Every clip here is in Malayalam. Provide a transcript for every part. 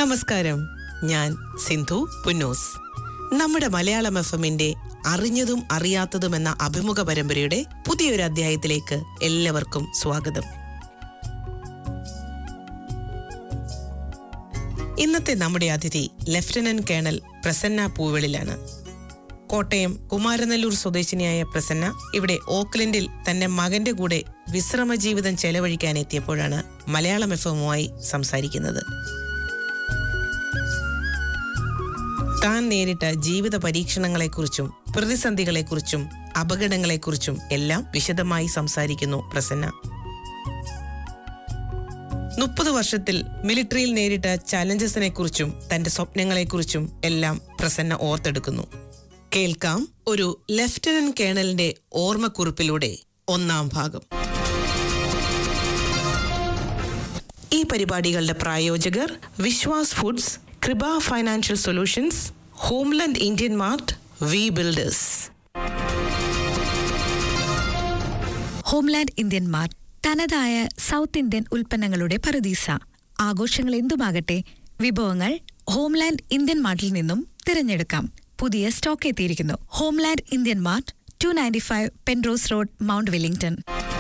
നമസ്കാരം ഞാൻ സിന്ധു പുന്നൂസ് നമ്മുടെ മലയാളം എഫ് എമ്മിന്റെ അറിഞ്ഞതും അറിയാത്തതും എന്ന അഭിമുഖ പരമ്പരയുടെ പുതിയൊരു അധ്യായത്തിലേക്ക് എല്ലാവർക്കും സ്വാഗതം ഇന്നത്തെ നമ്മുടെ അതിഥി ലഫ്റ്റനന്റ് കേണൽ പ്രസന്ന പൂവെളിലാണ് കോട്ടയം കുമാരനെല്ലൂർ സ്വദേശിനിയായ പ്രസന്ന ഇവിടെ ഓക്ലൻഡിൽ തന്റെ മകന്റെ കൂടെ വിശ്രമ ജീവിതം ചെലവഴിക്കാൻ എത്തിയപ്പോഴാണ് മലയാളം എഫ് എമ്മുമായി സംസാരിക്കുന്നത് താൻ നേരിട്ട ജീവിത പരീക്ഷണങ്ങളെക്കുറിച്ചും പ്രതിസന്ധികളെക്കുറിച്ചും അപകടങ്ങളെക്കുറിച്ചും എല്ലാം വിശദമായി സംസാരിക്കുന്നു പ്രസന്ന മുപ്പത് വർഷത്തിൽ മിലിറ്ററിയിൽ നേരിട്ട ചലഞ്ചസിനെ കുറിച്ചും തന്റെ സ്വപ്നങ്ങളെക്കുറിച്ചും എല്ലാം പ്രസന്ന ഓർത്തെടുക്കുന്നു കേൾക്കാം ഒരു ലഫ്റ്റനന്റ് കേണലിന്റെ ഓർമ്മക്കുറിപ്പിലൂടെ ഒന്നാം ഭാഗം ഈ പരിപാടികളുടെ പ്രായോജകർ Vishwas Foods Kripa Financial Solutions Homeland Indian Mart V Builders Homeland Indian Mart തനതായ സൗത്ത് ഇന്ത്യൻ ഉൽപ്പന്നങ്ങളുടെ പറുദീസ ആഘോഷങ്ങൾ എന്തുമാകട്ടെ വിഭവങ്ങൾ ഹോംലാൻഡ് ഇന്ത്യൻ മാർട്ടിൽ നിന്നും തിരഞ്ഞെടുക്കാം പുതിയ സ്റ്റോക്ക് എത്തിയിരിക്കുന്നു Homeland Indian Mart two ninety five Penrose Road Mount Wellington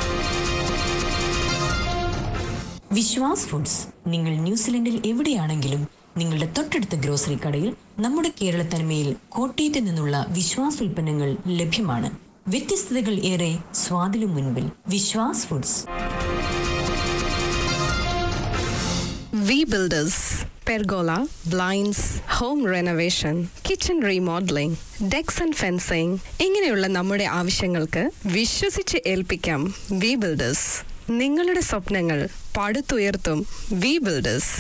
Vishwas Foods നിങ്ങൾ ന്യൂസിലൻഡിൽ എവിടെയാണെങ്കിലും നിങ്ങളുടെ തൊട്ടടുത്ത ഗ്രോസറി കടയിൽ നമ്മുടെ കേരള തനിമയിൽ കോട്ടയത്ത് നിന്നുള്ള വിശ്വാസ് ഉൽപ്പന്നങ്ങൾ ലഭ്യമാണ് വ്യത്യസ്തതകൾ ഏറെ സ്വാദിലും മുൻപിൽ Vishwas Foods V Builders pergola blinds home renovation kitchen remodeling decks and fencing ഇങ്ങനെയുള്ള നമ്മുടെ ആവശ്യങ്ങൾക്ക് വിശ്വസിച്ച് ഏൽപ്പിക്കാം വി ബിൽഡേഴ്സ് നിങ്ങളുടെ സ്വപ്നങ്ങൾ പടുത്തുയർത്തും വി ബിൽഡേഴ്സ്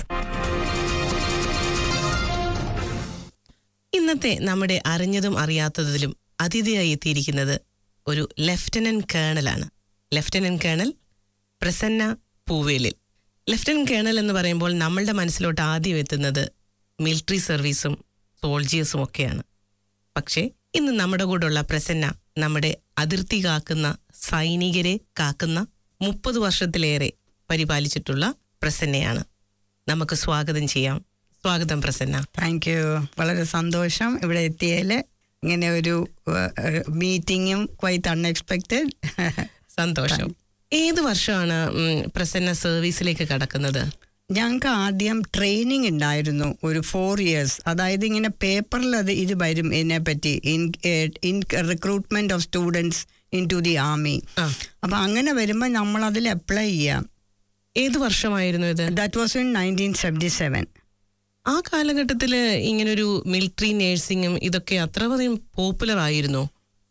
ഇന്നത്തെ നമ്മുടെ അറിഞ്ഞതും അറിയാത്തതിലും അതിഥിയായി എത്തിയിരിക്കുന്നത് ഒരു ലഫ്റ്റനന്റ് കേണലാണ് lieutenant colonel Prasanna Poovelil lieutenant colonel എന്ന് പറയുമ്പോൾ നമ്മളുടെ മനസ്സിലോട്ട് ആദ്യം എത്തുന്നത് മിലിറ്ററി സർവീസും സോൾജിയേഴ്സും ഒക്കെയാണ് പക്ഷേ ഇന്ന് നമ്മുടെ കൂടെയുള്ള പ്രസന്ന നമ്മുടെ അതിർത്തി കാക്കുന്ന സൈനികരെ കാക്കുന്ന മുപ്പത് വർഷത്തിലേറെ പരിപാലിച്ചിട്ടുള്ള പ്രസന്നയാണ് നമുക്ക് സ്വാഗതം ചെയ്യാം സ്വാഗതം പ്രസന്ന താങ്ക് യു വളരെ സന്തോഷം ഇവിടെ എത്തിയതിൽ ഇങ്ങനെ ഒരു മീറ്റിങ്ങും ക്വൈറ്റ് അൺഎക്സ്പെക്റ്റഡ് സന്തോഷം ഏത് വർഷമാണ് ഉം, പ്രസന്ന സർവീസിലേക്ക് കടക്കുന്നത് ഞങ്ങൾക്ക് ആദ്യം ട്രെയിനിങ് ഉണ്ടായിരുന്നു ഒരു ഫോർ ഇയേഴ്സ് അതായത് ഇങ്ങനെ പേപ്പറിൽ അത് ഇത് വരും ഇതിനെ പറ്റി in in recruitment of students into the army ആ. അപ്പം അങ്ങനെ വരുമ്പോൾ നമ്മൾ അതിൽ അപ്ലൈ ചെയ്യാം ഏത് വർഷമായിരുന്നു ഇത് that was in nineteen seventy seven ആ കാലഘട്ടത്തിൽ ഇങ്ങനൊരു മിലിറ്ററി നേഴ്സിംഗും ഇതൊക്കെ അത്രയധികം പോപ്പുലർ ആയിരുന്നു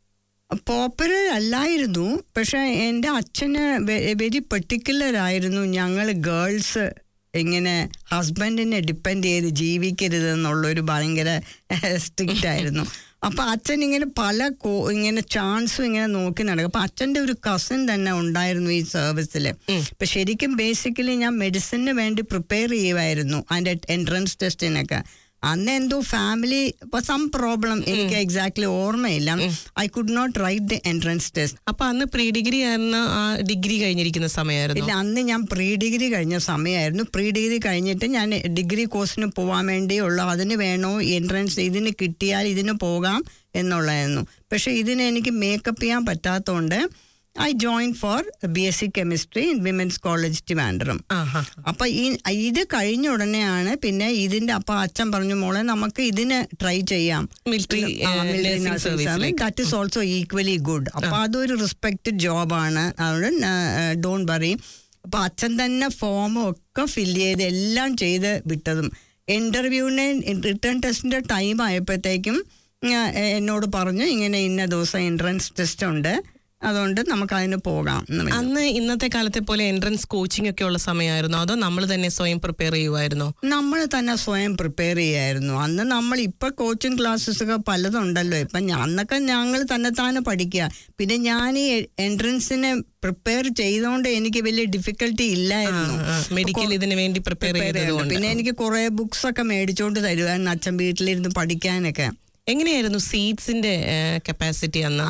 പോപ്പുലർ അല്ലായിരുന്നു പക്ഷെ എൻ്റെ അച്ഛന് വെരി പെർട്ടിക്കുലർ ആയിരുന്നു ഞങ്ങൾ ഗേൾസ് ഇങ്ങനെ ഹസ്ബൻഡിനെ ഡിപ്പെൻഡ് ചെയ്ത് ജീവിക്കരുത് എന്നുള്ളൊരു ഭയങ്കര സ്ട്രിക്റ്റ് ആയിരുന്നു അപ്പൊ അച്ഛൻ ഇങ്ങനെ പല കോ ഇങ്ങനെ ചാൻസും ഇങ്ങനെ നോക്കി നടക്കും അപ്പൊ അച്ഛൻ്റെ ഒരു കസിൻ തന്നെ ഉണ്ടായിരുന്നു ഈ സർവീസിൽ ഇപ്പൊ ശരിക്കും ബേസിക്കലി ഞാൻ മെഡിസിന് വേണ്ടി പ്രിപ്പയർ ചെയ്യുമായിരുന്നു അതിന്റെ എൻട്രൻസ് ടെസ്റ്റിനൊക്കെ അന്ന് എന്തോ ഫാമിലി സം പ്രോബ്ലം എനിക്ക് എക്സാക്ട്ലി ഓർമ്മയില്ല I could not write the entrance test അപ്പൊ അന്ന് പ്രീ ഡിഗ്രി ആയിരുന്ന ആ ഡിഗ്രി കഴിഞ്ഞിരിക്കുന്ന സമയമായിരുന്നു ഇല്ല അന്ന് ഞാൻ പ്രീ ഡിഗ്രി കഴിഞ്ഞ സമയമായിരുന്നു പ്രീ ഡിഗ്രി കഴിഞ്ഞിട്ട് ഞാൻ ഡിഗ്രി കോഴ്സിന് പോകാൻ വേണ്ടിയുള്ള അതിന് വേണോ എൻട്രൻസ് ഇതിന് കിട്ടിയാൽ ഇതിന് പോകാം എന്നുള്ളതായിരുന്നു പക്ഷെ ഇതിന് എനിക്ക് മേക്കപ്പ് ചെയ്യാൻ പറ്റാത്തതുകൊണ്ട് I join for B S C chemistry in women's college Trivandrum ആഹാ. അപ്പൊ ഈ ഇത് കഴിഞ്ഞ ഉടനെയാണ് പിന്നെ ഇതിന്റെ അപ്പൊ അച്ഛൻ പറഞ്ഞു മോളെ നമുക്ക് ഇതിന് ട്രൈ ചെയ്യാം Military, ah, uh, military nursing nursing service service. ലേക്ക്. That is also equally good അപ്പൊ അതൊരു റെസ്പെക്റ്റഡ് ജോബാണ് അതുകൊണ്ട് ഡോണ്ട് വറി അപ്പൊ അച്ഛൻ തന്നെ ഫോമും ഒക്കെ ഫില്ല് ചെയ്ത് എല്ലാം ചെയ്ത് വിട്ടതും ഇന്റർവ്യൂവിന് റിട്ടേൺ ടെസ്റ്റിന്റെ ടൈം ആയപ്പോഴത്തേക്കും ഞാൻ, എ- എന്നോട് പറഞ്ഞു ഇങ്ങനെ ഇന്ന ദിവസം എൻട്രൻസ് ടെസ്റ്റ് ഉണ്ട് അതുകൊണ്ട് നമുക്ക് അതിന് പോകാം എന്ന് പറഞ്ഞു. അന്ന് ഇന്നത്തെ കാലത്തെ പോലെ എൻട്രൻസ് കോച്ചിങ് ഒക്കെ ഉള്ള സമയമായിരുന്നോ അതോ നമ്മൾ തന്നെ സ്വയം പ്രിപ്പയർ ചെയ്യുമായിരുന്നോ നമ്മൾ തന്നെ സ്വയം പ്രിപ്പയർ ചെയ്യായിരുന്നു അന്ന് നമ്മൾ ഇപ്പൊ കോച്ചിങ് ക്ലാസ്സസ് ഒക്കെ പലതുണ്ടല്ലോ ഇപ്പൊ ഞാ- അന്നൊക്കെ ഞങ്ങൾ തന്നെ തന്നെ പഠിക്കുക പിന്നെ ഞാൻ ഈ എൻട്രൻസിനെ പ്രിപ്പയർ ചെയ്തുകൊണ്ട് എനിക്ക് വലിയ ഡിഫിക്കൽട്ടി ഇല്ലായിരുന്നു മെഡിക്കൽ ഇതിനു വേണ്ടി പ്രിപ്പയർ Prepare ചെയ്തത് ചെയ്യാൻ. കൊണ്ട് പിന്നെ എനിക്ക് കുറെ ബുക്സ് ഒക്കെ മേടിച്ചോണ്ട് തരുമായിരുന്നു അച്ഛൻ വീട്ടിലിരുന്ന് പഠിക്കാനൊക്കെ എങ്ങനെയായിരുന്നു സീറ്റ്സിന്റെ കപ്പാസിറ്റി അന്ന്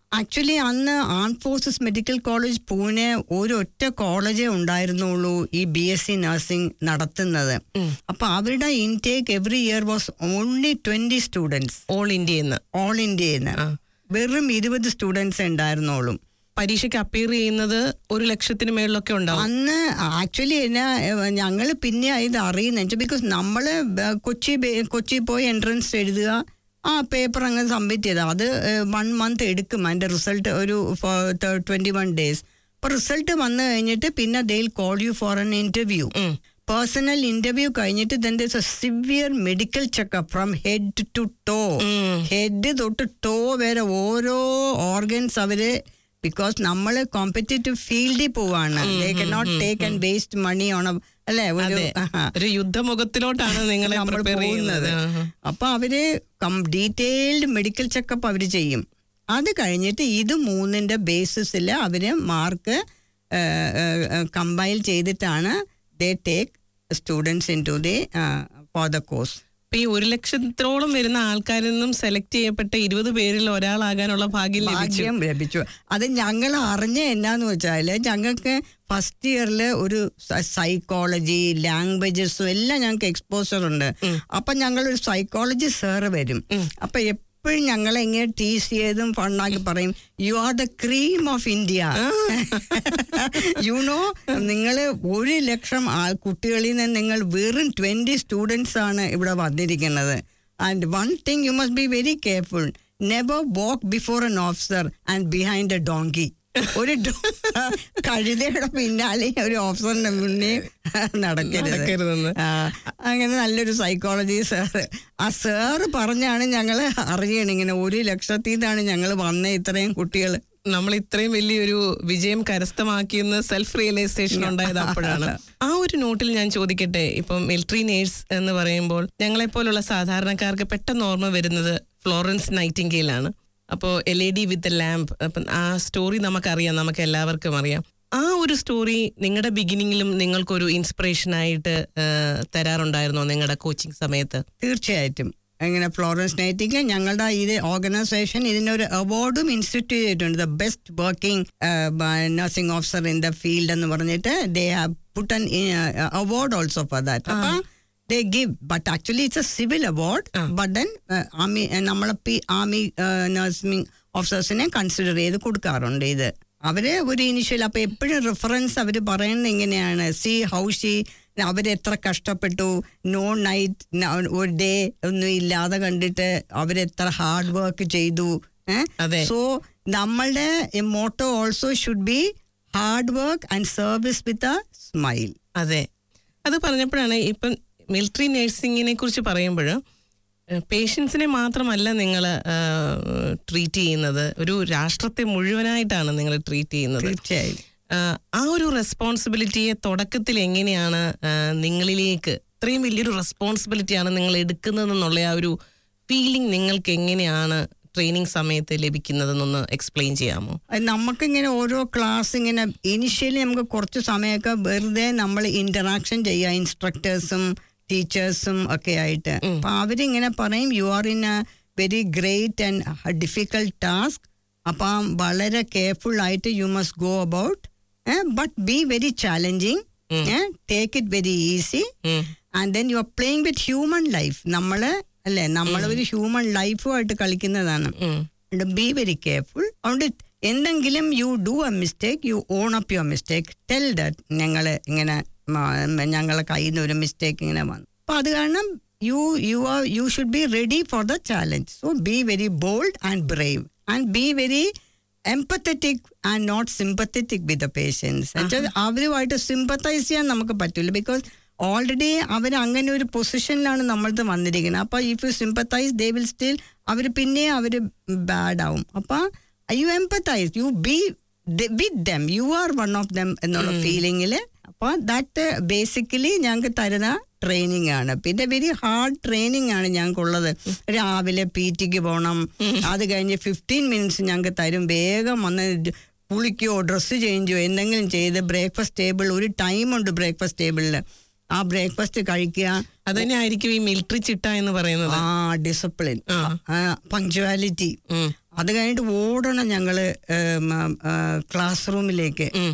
ആക്ച്വലി അന്ന് ആം ഫോഴ്സസ് മെഡിക്കൽ കോളേജ് പൂനെ ഒരൊറ്റ കോളേജേ ഉണ്ടായിരുന്നുള്ളൂ ഈ ബി എസ് സി നഴ്സിംഗ് നടത്തുന്നത് അപ്പൊ അവരുടെ intake every year was only twenty students all ഇന്ത്യയിൽ നിന്ന് ഓൾ ഇന്ത്യയിൽ നിന്ന് വെറും ഇരുപത് സ്റ്റുഡൻസ് ഉണ്ടായിരുന്നുള്ളൂ പരീക്ഷയ്ക്ക് അപ്പിയർ ചെയ്യുന്നത് ഒരു ലക്ഷത്തിന് മേളിലൊക്കെ ഉണ്ടാവും അന്ന് ആക്ച്വലി എന്നാ ഞങ്ങൾ പിന്നെ ഇത് അറിയുന്ന ബിക്കോസ് നമ്മൾ കൊച്ചി ബേ- കൊച്ചി പോയി എൻട്രൻസ് എഴുതുക ആ പേപ്പർ അങ്ങ് സബ്മിറ്റ് ചെയ്താൽ അത് വൺ മന്ത് എടുക്കും അതിൻ്റെ റിസൾട്ട് ഒരു ട്വൻറ്റി വൺ ഡേയ്സ് അപ്പോൾ റിസൾട്ട് വന്നു കഴിഞ്ഞിട്ട് പിന്നെ they'll call you for an interview personal interview കഴിഞ്ഞിട്ട് then there's a severe medical checkup from head to toe head തൊട്ട് ടോ വരെ ഓരോ ഓർഗൻസ് അവര് ബിക്കോസ് നമ്മൾ കോമ്പറ്റേറ്റീവ് ഫീൽഡിൽ പോവാണ് they cannot take and waste money on അല്ലേ ഒരു അതെ ആഹാ. ഒരു യുദ്ധമുഖത്തിലോട്ടാണ് നിങ്ങളെ നമ്മൾ പ്രിപ്പയർ ചെയ്യുന്നത് പോകുന്നത് അപ്പൊ അവര് ഡീറ്റെയിൽഡ് മെഡിക്കൽ ചെക്കപ്പ് അവര് ചെയ്യും അത് കഴിഞ്ഞിട്ട് ഇത് മൂന്നിന്റെ ബേസിസിൽ അവര് മാർക്ക് കമ്പൈൽ ചെയ്തിട്ടാണ് they take students into the for the course ഇപ്പൊ ഈ ഒരു ലക്ഷത്തോളം വരുന്ന ആൾക്കാരിൽ നിന്നും സെലക്ട് ചെയ്യപ്പെട്ട ഇരുപത് പേരിൽ ഒരാളാകാനുള്ള ഭാഗ്യം ലഭിച്ചു ഭാഗ്യം ലഭിച്ചു അത് ഞങ്ങൾ അറിഞ്ഞ എന്നാന്ന് വെച്ചാൽ ഞങ്ങൾക്ക് ഫസ്റ്റ് ഇയറിൽ ഒരു സൈക്കോളജി ലാംഗ്വേജസും എല്ലാം ഞങ്ങൾക്ക് എക്സ്പോസർ ഉണ്ട് അപ്പൊ ഞങ്ങളൊരു സൈക്കോളജി സാറ് വരും അപ്പൊ എപ്പോഴും ഞങ്ങളെ ഇങ്ങനെ ടീസ് ചെയ്തും ഫണ്ണാക്കി പറയും you are the cream of India you know നിങ്ങൾ ഒരു ലക്ഷം ആൾ കുട്ടികളിൽ നിന്ന് നിങ്ങൾ വെറും ട്വന്റി സ്റ്റുഡൻസ് ആണ് ഇവിടെ വന്നിരിക്കുന്നത് and one thing you must be very careful never walk before an officer and behind a donkey ഒരു ഡോ- കഴുതയുടെ പിന്നാലെ ഒരു ഓഫീസറിന്റെ മുന്നേ നടക്കരുത് നടക്കരുതെന്ന്. ആ, അങ്ങനെ നല്ലൊരു സൈക്കോളജി സാറ് ആ സാറ് പറഞ്ഞാണ് ഞങ്ങൾ അറിയണം ഇങ്ങനെ ഒരു ലക്ഷത്തിൽ നിന്നാണ് ഞങ്ങൾ വന്ന ഇത്രയും കുട്ടികൾ നമ്മൾ ഇത്രയും വലിയൊരു വിജയം കരസ്ഥമാക്കിയെന്ന് സെൽഫ് റിയലൈസേഷൻ ഉണ്ടായത് അപ്പോഴാണ് ആ ഒരു നോട്ടിൽ ഞാൻ ചോദിക്കട്ടെ ഇപ്പം മിലിറ്ററി നേഴ്സ് എന്ന് പറയുമ്പോൾ ഞങ്ങളെപ്പോലുള്ള സാധാരണക്കാർക്ക് പെട്ടെന്ന് ഓർമ്മ വരുന്നത് ഫ്ലോറൻസ് നൈറ്റിംഗേലാണ് അപ്പോൾ lady with lamp അപ്പം ആ സ്റ്റോറി നമുക്കറിയാം നമുക്ക് എല്ലാവർക്കും അറിയാം ആ ഒരു സ്റ്റോറി നിങ്ങളുടെ ബിഗിനിങ്ങിലും നിങ്ങൾക്കൊരു ഇൻസ്പിറേഷൻ ആയിട്ട് ആ, തരാറുണ്ടായിരുന്നോ നിങ്ങളുടെ കോച്ചിങ് സമയത്ത് തീർച്ചയായിട്ടും ഇങ്ങനെ ഫ്ലോറൻസ് നൈറ്റിംഗ് ഞങ്ങളുടെ ഇത് ഓർഗനൈസേഷൻ ഇതിനൊരു അവാർഡും ഇൻസ്റ്റിറ്റ്യൂട്ട് ചെയ്തിട്ടുണ്ട് the best working nursing officer in the field എന്ന് പറഞ്ഞിട്ട് ദേ ഹാവ് പുട്ട് അൻ അവാർഡ് ഓൾസോ ഫോർ ദാറ്റ് അപ്പൊ they give but actually it's a civil award but then army നമ്മളെ പി ആർമി നഴ്സിംഗ് ഓഫീസേഴ്സിനെ കൺസിഡർ ചെയ്ത് കൊടുക്കാറുണ്ട് ഇത് അവര് ഒരു ഇനിഷ്യൽ അപ്പൊ എപ്പോഴും റെഫറൻസ് അവര് പറയുന്നത് ഇങ്ങനെയാണ് സി ഹൗഷി അവരെത്ര കഷ്ടപ്പെട്ടു നോ നൈറ്റ് ഒരു ഡേ ഒന്നും ഇല്ലാതെ കണ്ടിട്ട് അവരെത്ര ഹാർഡ് വർക്ക് ചെയ്തു അതെ. സോ നമ്മളുടെ motto also should be hard work and service with a smile അതെ അത് പറഞ്ഞപ്പോഴാണ് ഇപ്പം മിലിറ്ററി നഴ്സിങ്ങിനെ കുറിച്ച് പറയുമ്പോൾ പേഷ്യൻസിനെ മാത്രമല്ല നിങ്ങൾ ട്രീറ്റ് ചെയ്യുന്നത് ഒരു രാഷ്ട്രത്തെ മുഴുവനായിട്ടാണ് നിങ്ങൾ ട്രീറ്റ് ചെയ്യുന്നത് തീർച്ചയായും ആ, ആ ഒരു റെസ്പോൺസിബിലിറ്റിയെ തുടക്കത്തിൽ എങ്ങനെയാണ് ആ, നിങ്ങളിലേക്ക് ഇത്രയും വലിയൊരു റെസ്പോൺസിബിലിറ്റിയാണ് നിങ്ങൾ എടുക്കുന്നതെന്നുള്ള ആ ഒരു ഫീലിംഗ് നിങ്ങൾക്ക് എങ്ങനെയാണ് ട്രെയിനിങ് സമയത്ത് ലഭിക്കുന്നതെന്നൊന്ന് എക്സ്പ്ലെയിൻ ചെയ്യാമോ അത് നമുക്കിങ്ങനെ ഓരോ ക്ലാസ് ഇങ്ങനെ ഇനിഷ്യലി നമുക്ക് കുറച്ച് സമയമൊക്കെ വെറുതെ നമ്മൾ ഇന്ററാക്ഷൻ ചെയ്യുക ഇൻസ്ട്രക്ടേഴ്സും ടീച്ചേഴ്സും ഒക്കെ ആയിട്ട് അപ്പൊ അവരിങ്ങനെ പറയും you are in a very great and difficult task അപ്പം വളരെ കെയർഫുൾ ആയിട്ട് you must go about but be very challenging take it very easy and then you are playing with human life നമ്മള് അല്ലേ നമ്മൾ ഒരു ഹ്യൂമൻ ലൈഫുമായിട്ട് കളിക്കുന്നതാണ് ബി വെരി കെയർഫുൾ അതുകൊണ്ട് എന്തെങ്കിലും you do a mistake you own up your mistake tell that ഞങ്ങൾ ഇങ്ങനെ മ- ഞങ്ങളെ കയ്യിൽ നിന്ന് ഒരു മിസ്റ്റേക്ക് ഇങ്ങനെ വന്നു അപ്പൊ അത് കാരണം you you are you should be ready for the challenge so be very bold and brave and be very empathetic and not sympathetic with the patients അവരുമായിട്ട് സിമ്പത്തൈസ് ചെയ്യാൻ നമുക്ക് പറ്റില്ല ബിക്കോസ് ഓൾറെഡി അവർ അങ്ങനെ ഒരു പൊസിഷനിലാണ് നമ്മളത് വന്നിരിക്കുന്നത് അപ്പോൾ if you sympathize they will still അവർ പിന്നെ അവർ ബാഡ് ആവും അപ്പോൾ you empathize you be with them you are one of them എന്നുള്ള ഫീലിംഗിൽ അപ്പോൾ ദാറ്റ് ബേസിക്കലി ഞങ്ങൾക്ക് തരുന്ന ട്രെയിനിങ് ആണ് പിന്നെ വെരി ഹാർഡ് ട്രെയിനിങ് ആണ് ഞങ്ങൾക്കുള്ളത് രാവിലെ പി ടിക്ക് പോകണം അത് കഴിഞ്ഞ് ഫിഫ്റ്റീൻ മിനിറ്റ്സ് ഞങ്ങൾക്ക് തരും വേഗം വന്ന് കുളിക്കുകയോ ഡ്രസ്സ് ചേഞ്ചോ എന്തെങ്കിലും ചെയ്ത് ബ്രേക്ക്ഫാസ്റ്റ് ടേബിൾ ഒരു ടൈമുണ്ട് ബ്രേക്ക്ഫാസ്റ്റ് ടേബിളിൽ ആ ബ്രേക്ക്ഫാസ്റ്റ് കഴിക്കുക അത് തന്നെ ആയിരിക്കും ഈ മിലിറ്ററി ചിട്ട എന്ന് പറയുന്നത് ആ ഡിസിപ്ലിൻ പങ്ക്ച്വാലിറ്റി ഉം. അത് കഴിഞ്ഞിട്ട് ഓടണം ഞങ്ങൾ ക്ലാസ് റൂമിലേക്ക് ഉം.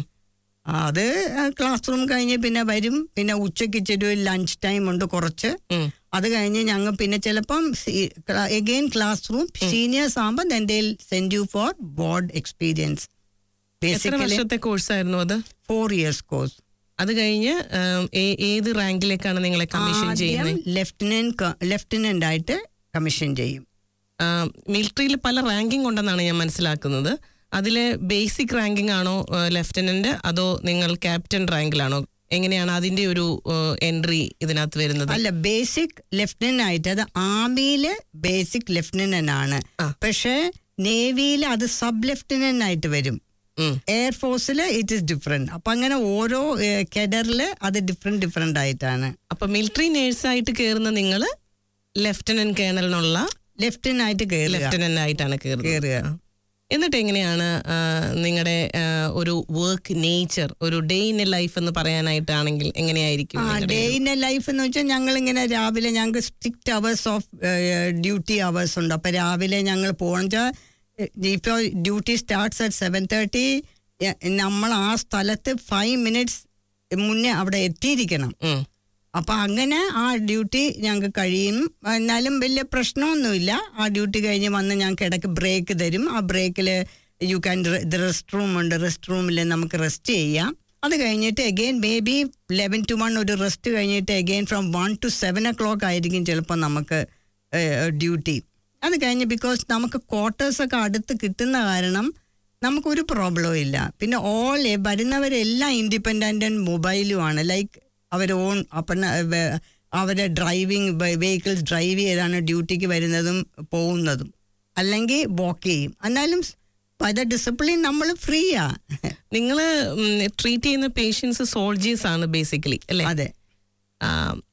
അത് ക്ലാസ് റൂം കഴിഞ്ഞ് പിന്നെ വരും പിന്നെ ഉച്ചയ്ക്ക് ഇച്ചിരി ഒരു ലഞ്ച് ടൈം ഉണ്ട് കുറച്ച് ഉം. അത് കഴിഞ്ഞ് ഞങ്ങൾ പിന്നെ ചിലപ്പം എഗെയിൻ ക്ലാസ് റൂം സീനിയേഴ്സ് ആകുമ്പോൾ എന്തേൽ send you for board experience എത്ര ബേസിക്കലി വർഷത്തെ കോഴ്സായിരുന്നു അത് ഫോർ ഇയേഴ്സ് കോഴ്സ് അത് കഴിഞ്ഞ് ഉം, ഏ- ഏത് റാങ്കിലേക്കാണ് നിങ്ങളെ കമ്മീഷൻ ചെയ്യുന്നത് ലെഫ്റ്റനന്റ് ലെഫ്റ്റനന്റ് ആയിട്ട് കമ്മീഷൻ ചെയ്യും മിലിറ്ററിയിൽ പല റാങ്കിങ് ഉണ്ടെന്നാണ് ഞാൻ മനസ്സിലാക്കുന്നത് അതിലെ ബേസിക് റാങ്കിങ് ആണോ ലെഫ്റ്റനന്റ് അതോ നിങ്ങൾ ക്യാപ്റ്റൻ റാങ്കിലാണോ എങ്ങനെയാണ് അതിന്റെ ഒരു എൻട്രി ഇതിനകത്ത് വരുന്നത് അല്ല ബേസിക് ലെഫ്റ്റനന്റ് ആയിട്ട് അത് ആർമിയില് ബേസിക് ലെഫ്റ്റനന്റ് ആണ് ആ. പക്ഷേ നേവിയിൽ അത് സബ് ലെഫ്റ്റനന്റ് ആയിട്ട് വരും ഉം. എയർഫോഴ്സിൽ ഇറ്റ് ഇസ് ഡിഫറെന്റ് അപ്പൊ അങ്ങനെ ഓരോ കെഡറിൽ അത് ഡിഫറെന്റ് ഡിഫറെന്റ് ആയിട്ടാണ് അപ്പൊ മിലിറ്ററി നേഴ്സായിട്ട് കയറുന്ന നിങ്ങൾ ലെഫ്റ്റനന്റ് കേണൽ എന്നുള്ള ലെഫ്റ്റനന്റ് ആയിട്ട് കയറുക ലെഫ്റ്റനന്റ് ആയിട്ടാണ് കയറുന്നത് കയറുക എന്നിട്ട് എങ്ങനെയാണ് നിങ്ങളുടെ ഒരു വർക്ക് നേച്ചർ ഒരു ഡേ ഇൻ എ ലൈഫ് എന്ന് പറയാനായിട്ടാണെങ്കിൽ എങ്ങനെയായിരിക്കും ആ നിങ്ങളുടെ ഡേ ഇൻ എ ലൈഫ് എന്ന് വെച്ചാൽ ഞങ്ങൾ ഇങ്ങനെ രാവിലെ ഞങ്ങൾക്ക് strict hours of duty hours ഉണ്ട് അപ്പൊ രാവിലെ ഞങ്ങൾ പോകണമെച്ചാൽ ഇപ്പോൾ duty starts at seven thirty നമ്മൾ ആ സ്ഥലത്ത് ഫൈവ് മിനിറ്റ്സ് മുന്നേ അവിടെ എത്തിയിരിക്കണം ഉം. അപ്പൊ അങ്ങനെ ആ ഡ്യൂട്ടി ഞങ്ങൾക്ക് കഴിയും എന്നാലും വലിയ പ്രശ്നമൊന്നുമില്ല ആ ഡ്യൂട്ടി കഴിഞ്ഞ് വന്ന് ഞങ്ങൾക്ക് ഇടയ്ക്ക് ബ്രേക്ക് തരും ആ ബ്രേക്കിൽ യു ക്യാൻ റെസ്റ്റ് റൂം ഉണ്ട് റെസ്റ്റ് റൂമിൽ നമുക്ക് റെസ്റ്റ് ചെയ്യാം അത് കഴിഞ്ഞിട്ട് again maybe eleven to one ഒരു റെസ്റ്റ് കഴിഞ്ഞിട്ട് again from one to seven o'clock ആയിരിക്കും ചിലപ്പോൾ നമുക്ക് ഡ്യൂട്ടി അത് കഴിഞ്ഞ് ബിക്കോസ് നമുക്ക് ക്വാർട്ടേഴ്സൊക്കെ അടുത്ത് കിട്ടുന്ന കാരണം നമുക്കൊരു പ്രോബ്ലവും ഇല്ല പിന്നെ ഓൾ വരുന്നവരെല്ലാം ഇൻഡിപെൻഡൻ്റ് മൊബൈലുമാണ് ലൈക്ക് അവർ ഓൺ അപ്പം അവരെ ഡ്രൈവിംഗ് വെഹിക്കിൾസ് ഡ്രൈവ് ചെയ്താണ് ഡ്യൂട്ടിക്ക് വരുന്നതും പോകുന്നതും അല്ലെങ്കിൽ വാക്ക് ചെയ്യും എന്നാലും ബൈ ദ ഡിസിപ്ലിൻ നമ്മൾ ഫ്രീയാ നിങ്ങൾ ട്രീറ്റ് ചെയ്യുന്ന പേഷ്യൻസ് സോൾജേഴ്സ് ആണ് ബേസിക്കലി അല്ലേ അതെ ആ,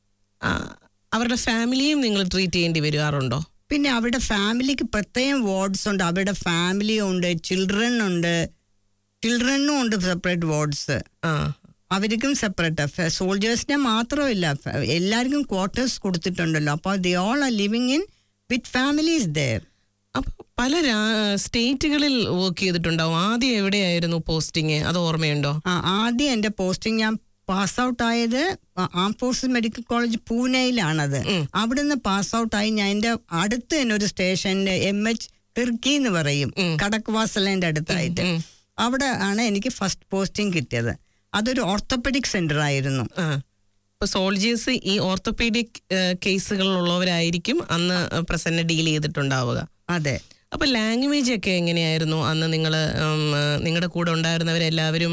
ആ, അവരുടെ ഫാമിലിയും നിങ്ങൾ ട്രീറ്റ് ചെയ്യേണ്ടി വരാറുണ്ടോ പിന്നെ അവരുടെ ഫാമിലിക്ക് പ്രത്യേകം വാർഡ്സ് ഉണ്ട് അവരുടെ ഫാമിലി ഉണ്ട് ചിൽഡ്രൻ ഉണ്ട് ചിൽഡ്രനും ഉണ്ട് സെപ്പറേറ്റ് വാർഡ്സ് ആ അവർക്കും സെപ്പറേറ്റ് സോൾജേഴ്സിനെ മാത്രമല്ല ഫ- എല്ലാവർക്കും ക്വാർട്ടേഴ്സ് കൊടുത്തിട്ടുണ്ടല്ലോ അപ്പോൾ they all are living in with families there അപ്പൊ പല രാ- സ്റ്റേറ്റുകളിൽ വർക്ക് ചെയ്തിട്ടുണ്ടാവും ആദ്യം എവിടെയായിരുന്നു പോസ്റ്റിംഗ് അത് ഓർമ്മയുണ്ടോ ആ ആദ്യം എൻ്റെ പോസ്റ്റിംഗ് ഞാൻ പാസ് ഔട്ട് ആയത് ആം ഫോഴ്സസ് മെഡിക്കൽ കോളേജ് പൂനെയിലാണത് അവിടുന്ന് പാസ് ഔട്ട് ആയി ഞാൻ എൻ്റെ അടുത്ത് തന്നെ ഒരു സ്റ്റേഷൻ്റെ എം എച്ച് തിർക്കി എന്ന് പറയും കടക്വാസലിൻ്റെ അടുത്തായിട്ട് അവിടെ ആണ് എനിക്ക് ഫസ്റ്റ് പോസ്റ്റിംഗ് കിട്ടിയത് അതൊരു ഓർത്തോപെഡിക് സെന്റർ ആയിരുന്നു ആ ഇപ്പൊ സോൾജേഴ്സ് ഈ ഓർത്തോപീഡിക് കേസുകളിലുള്ളവരായിരിക്കും അന്ന് പ്രസന്റ് ഡീൽ ചെയ്തിട്ടുണ്ടാവുക അതെ അപ്പൊ ലാംഗ്വേജ് ഒക്കെ എങ്ങനെയായിരുന്നു അന്ന് നിങ്ങൾ നിങ്ങളുടെ കൂടെ ഉണ്ടായിരുന്നവരെല്ലാവരും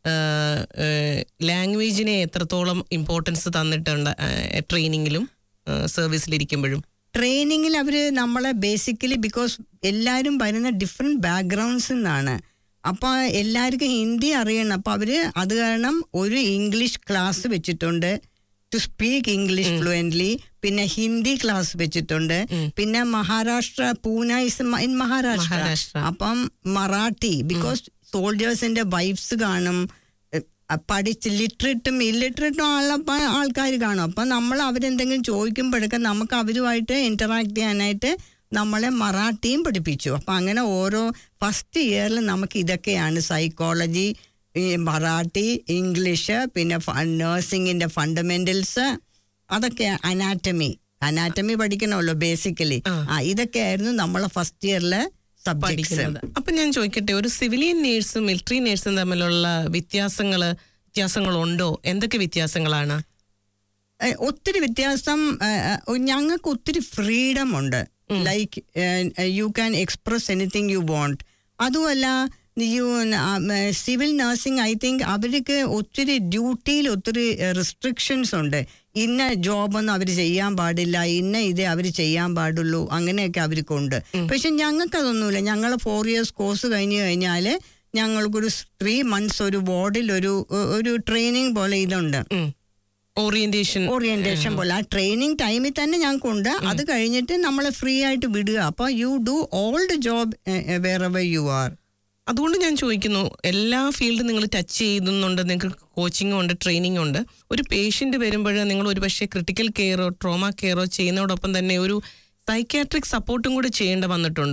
ലാംഗ്വേജിനെ എത്രത്തോളം ഇമ്പോർട്ടൻസ് തന്നിട്ടുണ്ട് ട്രെയിനിങ്ങിലും സർവീസിലിരിക്കുമ്പോഴും ട്രെയിനിങ്ങിൽ അവർ നമ്മളെ ബേസിക്കലി ബിക്കോസ് എല്ലാവരും വരുന്ന ഡിഫറെൻറ്റ് ബാക്ക്ഗ്രൗണ്ട്സിൽ നിന്നാണ് അപ്പോൾ എല്ലാവർക്കും ഹിന്ദി അറിയണം അപ്പോൾ അവർ അത് കാരണം ഒരു ഇംഗ്ലീഷ് ക്ലാസ് വെച്ചിട്ടുണ്ട് ടു സ്പീക്ക് ഇംഗ്ലീഷ് ഫ്ലുവൻ്റ്ലി പിന്നെ ഹിന്ദി ക്ലാസ് വെച്ചിട്ടുണ്ട് പിന്നെ മഹാരാഷ്ട്ര പൂന ഇസ് ഇൻ മഹാരാഷ്ട്ര മഹാരാഷ്ട്ര. അപ്പം മറാഠി ബിക്കോസ് സോൾജേഴ്സിന്റെ വൈഫ്സ് കാണും എ, അ, പഠിച്ച് ലിറ്ററേറ്റും ഇല്ലിറ്ററേറ്റും ഉള്ള ആൾക്കാർ കാണും അപ്പം നമ്മൾ അവരെന്തെങ്കിലും ചോദിക്കുമ്പോഴൊക്കെ നമുക്ക് അവരുമായിട്ട് ഇന്ററാക്ട് ചെയ്യാനായിട്ട് നമ്മളെ മറാഠിയും പഠിപ്പിച്ചു അപ്പം അങ്ങനെ ഓരോ ഫസ്റ്റ് ഇയറിൽ നമുക്ക് ഇതൊക്കെയാണ് സൈക്കോളജി ഈ മറാഠി ഇംഗ്ലീഷ് പിന്നെ നേഴ്സിംഗിന്റെ ഫണ്ടമെന്റൽസ് അതൊക്കെ അനാറ്റമി അനാറ്റമി പഠിക്കണമല്ലോ ബേസിക്കലി ആ ഇതൊക്കെയായിരുന്നു നമ്മളെ ഫസ്റ്റ് ഇയറിലെ സബ്ജക്ട്സ് പഠിക്കുന്നത് അപ്പൊ ഞാൻ ചോദിക്കട്ടെ ഒരു സിവിലിയൻ നേഴ്സും മിലിറ്ററി നേഴ്സും തമ്മിലുള്ള വ്യത്യാസങ്ങള് വ്യത്യാസങ്ങളുണ്ടോ എന്തൊക്കെ വ്യത്യാസങ്ങളാണ് ഏ, ഒത്തിരി വ്യത്യാസം ഞങ്ങൾക്ക് ഒത്തിരി ഫ്രീഡം ഉണ്ട് like you can express anything you want അതുമല്ല you civil nursing I think അവർക്ക് ഒത്തിരി ഡ്യൂട്ടിയിൽ ഒത്തിരി റെസ്ട്രിക്ഷൻസ് ഉണ്ട് ഇന്ന ജോബൊന്നും അവർ ചെയ്യാൻ പാടില്ല ഇന്ന ഇതേ അവർ ചെയ്യാൻ പാടുള്ളൂ അങ്ങനെയൊക്കെ അവർക്കുണ്ട് പക്ഷെ ഞങ്ങൾക്കതൊന്നുമില്ല ഞങ്ങൾ ഫോർ ഇയേഴ്സ് കോഴ്സ് കഴിഞ്ഞ് കഴിഞ്ഞാൽ ഞങ്ങൾക്കൊരു ത്രീ മന്ത്സ് ഒരു വാർഡിൽ ഒരു ഒരു ട്രെയിനിങ് പോലെ ഇതുണ്ട് ഓറിയന്റേഷൻ ഓറിയന്റേഷൻ പോലെ ആ ട്രെയിനിങ് ടൈമിൽ തന്നെ ഞങ്ങൾക്കുണ്ട് അത് കഴിഞ്ഞിട്ട് നമ്മളെ ഫ്രീ ആയിട്ട് വിടുക അപ്പൊ you do all the job wherever you are അതുകൊണ്ട് ഞാൻ ചോദിക്കുന്നു എല്ലാ ഫീൽഡും നിങ്ങൾ ടച്ച് ചെയ്യുന്നുണ്ട് നിങ്ങൾക്ക് കോച്ചിങ്ങും ഉണ്ട് ട്രെയിനിങ്ങും ഉണ്ട് ഒരു പേഷ്യന്റ് വരുമ്പോൾ നിങ്ങൾ ഒരു പക്ഷേ ക്രിട്ടിക്കൽ കെയറോ ട്രോമ കെയറോ ചെയ്യുന്നതോടൊപ്പം തന്നെ ഒരു സൈക്യാട്രിക് സപ്പോർട്ടും കൂടി ചെയ്യേണ്ട വന്നിട്ടുണ്ടോ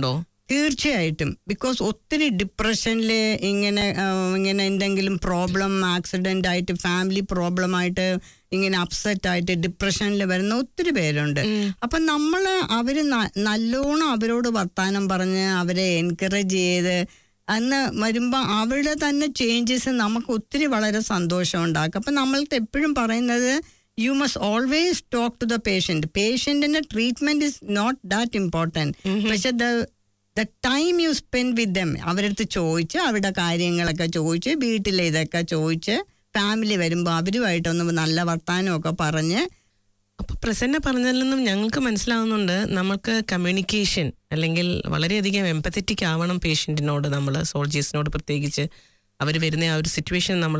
തീർച്ചയായിട്ടും ബിക്കോസ് ഒത്തിരി ഡിപ്രഷനിൽ ഇങ്ങനെ ആ, ഇങ്ങനെ എന്തെങ്കിലും പ്രോബ്ലം ആക്സിഡന്റ് ആയിട്ട് ഫാമിലി പ്രോബ്ലം ആയിട്ട് ഇങ്ങനെ അപ്സെറ്റ് ആയിട്ട് ഡിപ്രഷനിൽ വരുന്ന ഒത്തിരി പേരുണ്ട് അപ്പം നമ്മൾ അവർ നല്ലോണം അവരോട് വർത്താനം പറഞ്ഞ് അവരെ എൻകറേജ് ചെയ്ത് അന്ന് വരുമ്പോൾ അവരുടെ തന്നെ ചേഞ്ചസ് നമുക്ക് ഒത്തിരി വളരെ സന്തോഷം ഉണ്ടാക്കും അപ്പം നമ്മൾക്ക് എപ്പോഴും പറയുന്നത് you must always talk to the patient പേഷ്യൻറ്റിൻ്റെ treatment is not that important പക്ഷെ the the time you spend with them അവരടുത്ത് ചോദിച്ച് അവരുടെ കാര്യങ്ങളൊക്കെ ചോദിച്ച് വീട്ടിലെ ഇതൊക്കെ ചോദിച്ച് ഫാമിലി വരുമ്പോൾ അവരുമായിട്ടൊന്ന് നല്ല വർത്താനമൊക്കെ പറഞ്ഞ് അപ്പൊ പ്രസന്ന പറഞ്ഞതിൽ നിന്നും ഞങ്ങൾക്ക് മനസ്സിലാവുന്നുണ്ട് നമുക്ക് കമ്മ്യൂണിക്കേഷൻ അല്ലെങ്കിൽ വളരെയധികം എമ്പത്തറ്റിക് ആവണം പേഷ്യൻറ്റിനോട് നമ്മൾ സോൾജേഴ്സിനോട് പ്രത്യേകിച്ച് അവർ വരുന്ന ആ ഒരു സിറ്റുവേഷൻ നമ്മൾ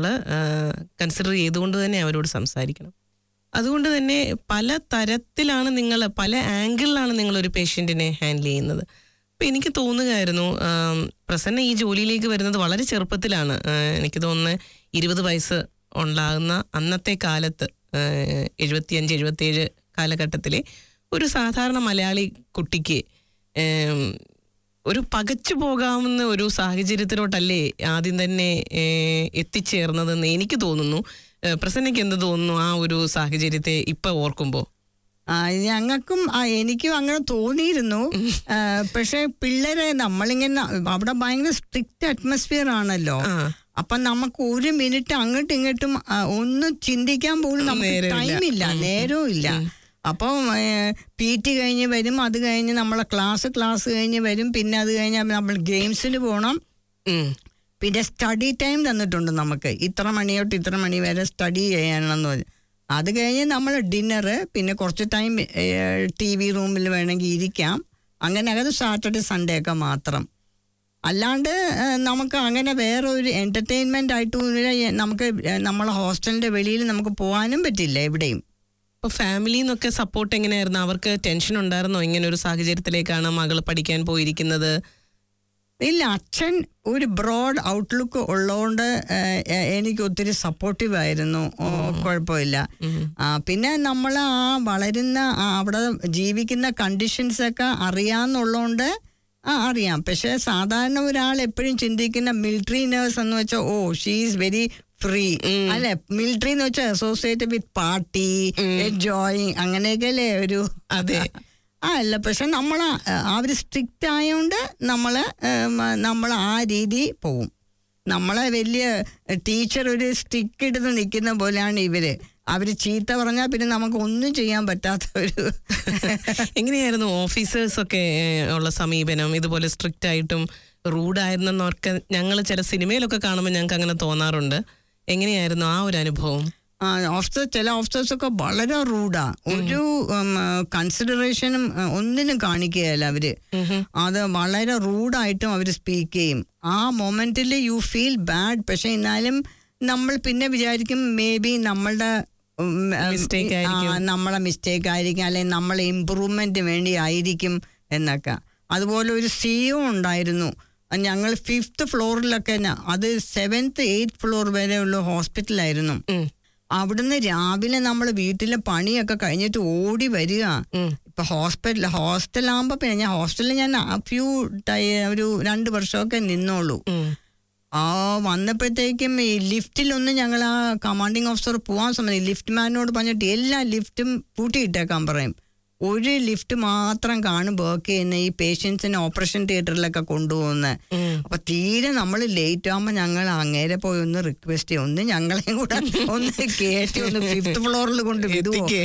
കൺസിഡർ ചെയ്തുകൊണ്ട് തന്നെ അവരോട് സംസാരിക്കണം അതുകൊണ്ട് തന്നെ പല തരത്തിലാണ് നിങ്ങൾ പല ആംഗിളിലാണ് നിങ്ങൾ ഒരു പേഷ്യൻറ്റിനെ ഹാൻഡിൽ ചെയ്യുന്നത് അപ്പം എനിക്ക് തോന്നുകയായിരുന്നു ആം, പ്രസന്ന ഈ ജോലിയിലേക്ക് വരുന്നത് വളരെ ചെറുപ്പത്തിലാണ് ആ, എനിക്ക് തോന്നുന്നത് ഇരുപത് വയസ്സ് ഉണ്ടാകുന്ന അന്നത്തെ കാലത്ത് എഴുപത്തിയഞ്ച് എഴുപത്തിയേഴ് കാലഘട്ടത്തിലെ ഒരു സാധാരണ മലയാളി കുട്ടിക്ക് ഏം, ഒരു പകച്ചു പോകാവുന്ന ഒരു സാഹചര്യത്തിലോട്ടല്ലേ ആദ്യം തന്നെ ഏ, എത്തിച്ചേർന്നതെന്ന് എനിക്ക് തോന്നുന്നു ഏ, പ്രസന്നയ്ക്ക് എന്ത് തോന്നുന്നു ആ ഒരു സാഹചര്യത്തെ ഇപ്പൊ ഓർക്കുമ്പോൾ ആ, ഞങ്ങൾക്കും ആ, എനിക്കും അങ്ങനെ തോന്നിയിരുന്നു ആ, പക്ഷെ പിള്ളേരെ നമ്മളിങ്ങനെ അവിടെ ഭയങ്കര സ്ട്രിക്റ്റ് അറ്റ്മോസ്ഫിയർ ആണല്ലോ ആ. അപ്പൊ നമുക്ക് ഒരു മിനിറ്റ് അങ്ങോട്ടും ഇങ്ങോട്ടും ആ, ഒന്നും ചിന്തിക്കാൻ പോലും നമുക്ക് നേരമില്ല. ടൈമില്ല നേരവും ഇല്ല അപ്പം പി ടി കഴിഞ്ഞ് വരും അത് കഴിഞ്ഞ് നമ്മളെ ക്ലാസ് ക്ലാസ് കഴിഞ്ഞ് വരും പിന്നെ അത് കഴിഞ്ഞ് നമ്മൾ ഗെയിംസിന് പോകണം ഉം. പിന്നെ സ്റ്റഡി ടൈം തന്നിട്ടുണ്ട് നമുക്ക് ഇത്ര മണി തൊട്ട് ഇത്ര മണി വരെ സ്റ്റഡി ചെയ്യണമെന്ന് പറഞ്ഞു അത് കഴിഞ്ഞ് നമ്മൾ ഡിന്നറ് പിന്നെ കുറച്ച് ടൈം ടി വി റൂമിൽ വേണമെങ്കിൽ ഇരിക്കാം അങ്ങനെ അത് സാറ്റർഡേ സൺഡേ ഒക്കെ മാത്രം അല്ലാണ്ട് ഏഹ്, നമുക്ക് അങ്ങനെ വേറെ ഒരു എൻ്റർടൈൻമെൻ്റ് ആയിട്ട് ഒരു നമുക്ക് ഏഹ്, നമ്മളെ ഹോസ്റ്റലിൻ്റെ വെളിയിൽ നമുക്ക് പോകാനും പറ്റില്ല എവിടെയും അപ്പൊ ഫാമിലിയിൽ നിന്നൊക്കെ സപ്പോർട്ട് എങ്ങനെയായിരുന്നു അവർക്ക് ടെൻഷൻ ഉണ്ടായിരുന്നോ ഇങ്ങനെ ഒരു സാഹചര്യത്തിലേക്കാണ് മകൾ പഠിക്കാൻ പോയിരിക്കുന്നത് ഇല്ല അച്ഛൻ ഒരു ബ്രോഡ് ഔട്ട്ലുക്ക് ഉള്ളതുകൊണ്ട് ഏഹ്, എ- എനിക്ക് ഒത്തിരി സപ്പോർട്ടീവ് ആയിരുന്നു ഓ, കുഴപ്പമില്ല ആ, പിന്നെ നമ്മൾ ആ വളരുന്ന ആ അവിടെ ജീവിക്കുന്ന കണ്ടീഷൻസ് ഒക്കെ അറിയാന്നുള്ളതുകൊണ്ട് ആ അറിയാം പക്ഷെ സാധാരണ ഒരാൾ എപ്പോഴും ചിന്തിക്കുന്ന മിലിറ്ററി നേഴ്സ് എന്ന് വെച്ചാൽ ഓ ഷീസ് വെരി ഫ്രീ അല്ലെ മിലിറ്ററി എന്ന് വെച്ചാൽ അസോസിയേറ്റഡ് വിത്ത് പാർട്ടി എൻജോയിങ് അങ്ങനെയൊക്കെ അല്ലേ ഒരു അതെ. ആ അല്ല പക്ഷെ നമ്മൾ അവർ സ്ട്രിക്റ്റ് ആയതുകൊണ്ട് നമ്മൾ നമ്മൾ ആ രീതി പോവും നമ്മളെ വലിയ ടീച്ചർ ഒരു സ്റ്റിക്ക് എടുത്ത് നിൽക്കുന്ന പോലെയാണ് ഇവര് അവര് ചീത്ത പറഞ്ഞാൽ പിന്നെ നമുക്ക് ഒന്നും ചെയ്യാൻ പറ്റാത്ത ഒരു എങ്ങനെയായിരുന്നു ഓഫീസേഴ്സ് ഒക്കെ ഏഹ്, ഉള്ള സമീപനം ഇതുപോലെ സ്ട്രിക്റ്റ് ആയിട്ടും റൂഡായിരുന്നൊക്കെ ഞങ്ങൾ ചില സിനിമയിലൊക്കെ കാണുമ്പോൾ ഞങ്ങൾക്ക് അങ്ങനെ തോന്നാറുണ്ട് എങ്ങനെയായിരുന്നു ആ ഒരു അനുഭവം ഓഫീസർ ചില ഓഫീസേഴ്സൊക്കെ വളരെ റൂഡാ ഒരു കൺസിഡറേഷനും ഒന്നിനും കാണിക്കുകയല്ല അവര് അത് വളരെ റൂഡായിട്ടും അവർ സ്പീക്ക് ചെയ്യും ആ മൊമെന്റിൽ യു ഫീൽ ബാഡ് പക്ഷെ എന്നാലും നമ്മൾ പിന്നെ വിചാരിക്കും മേ ബി നമ്മളുടെ ഉം, ഉം, Mistake ആ, ആയിരിക്കും. നമ്മളെ മിസ്റ്റേക്ക് ആയിരിക്കും അല്ലെങ്കിൽ നമ്മളെ ഇമ്പ്രൂവ്മെന്റ് വേണ്ടി ആയിരിക്കും എന്നൊക്കെ അതുപോലെ ഒരു സിഒ ഉണ്ടായിരുന്നു ഞങ്ങൾ ഫിഫ്ത്ത് ഫ്ലോറിലൊക്കെ ന- അത് സെവൻത്ത് എയ്ത്ത് ഫ്ലോർ വരെയുള്ള ഹോസ്പിറ്റലായിരുന്നു ഉം. അവിടുന്ന് രാവിലെ നമ്മൾ വീട്ടിലെ പണിയൊക്കെ കഴിഞ്ഞിട്ട് ഓടി വരിക ഉം. ഇപ്പൊ ഹോസ്പിറ്റൽ ഹോസ്റ്റലാകുമ്പോ പിന്നെ ഞാൻ ഹോസ്റ്റലിൽ ഞാൻ ഫ്യൂ ഒരു രണ്ട് വർഷമൊക്കെ നിന്നോളൂ ഉം. ആ വന്നപ്പോഴത്തേക്കും ഈ ലിഫ്റ്റിലൊന്നും ഞങ്ങൾ ആ കമാൻഡിങ് ഓഫീസർ പോകാൻ സമയം ലിഫ്റ്റ് മാനോട് പറഞ്ഞിട്ട് എല്ലാ ലിഫ്റ്റും പൂട്ടിയിട്ടേക്കാൻ പറയും ഒരു ലിഫ്റ്റ് മാത്രം കാണും വർക്ക് ചെയ്യുന്ന ഈ പേഷ്യൻസിനെ ഓപ്പറേഷൻ തിയേറ്ററിലൊക്കെ കൊണ്ടുപോകുന്ന അപ്പൊ തീരെ നമ്മൾ ലേറ്റ് ആകുമ്പോൾ ഞങ്ങൾ അങ്ങേരെ പോയി ഒന്ന് റിക്വസ്റ്റ് ചെയ്യും ഒന്ന് ഞങ്ങളെയും കൂടെ ഒന്ന് കയറ്റി ഒന്ന് ഫിഫ്ത്ത് ഫ്ലോറിൽ കൊണ്ട് വിടുവോ എത്തിക്കേ.